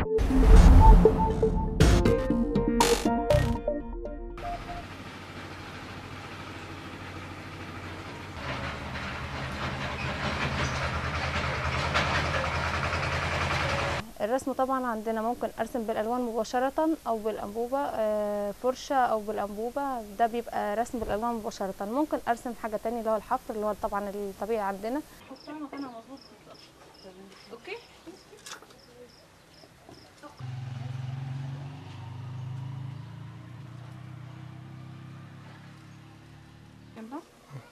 الرسم طبعا عندنا ممكن ارسم بالالوان مباشره او بالانبوبه آه، فرشه او بالانبوبه ده بيبقى رسم بالالوان مباشره ممكن ارسم حاجه تانية اللي هو الحفر اللي هو طبعا الطبيعي عندنا اوكي يلا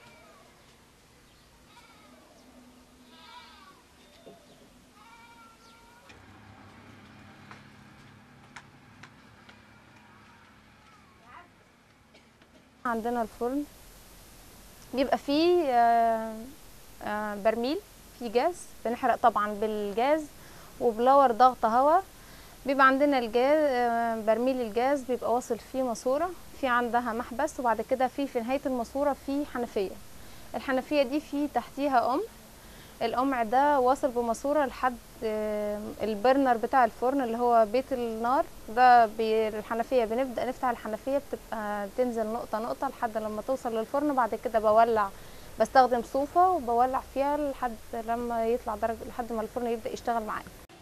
عندنا الفرن بيبقى فيه آه، آه، برميل فيه جاز بنحرق طبعا بالجاز وبلور ضغط هواء بيبقى عندنا الجاز آه، برميل الجاز بيبقى واصل فيه ماسورة في عندها محبس وبعد كده في في نهاية الماسورة في حنفية الحنفية دي في تحتيها قمع القمع ده واصل بماسورة لحد آه، البرنر بتاع الفرن اللي هو بيت النار ده بالحنفية بنبدأ نفتح الحنفية بتبقى تنزل نقطة نقطة لحد لما توصل للفرن بعد كده بولع بستخدم صوفة وبولع فيها لحد لما يطلع درجة لحد ما الفرن يبدأ يشتغل معايا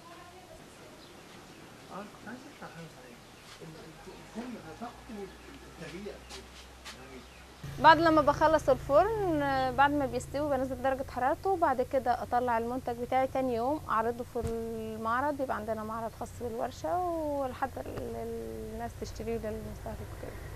اه كنت عايز اسال حاجه صحيح الفرن هتاخده سريع يعني بعد لما بخلص الفرن آه، بعد ما بيستوي بنزل درجة حرارته وبعد كده اطلع المنتج بتاعي تاني يوم اعرضه في المعرض يبقى عندنا معرض خاص بالورشة ولحد ال- الناس تشتريه للمستهلك وكده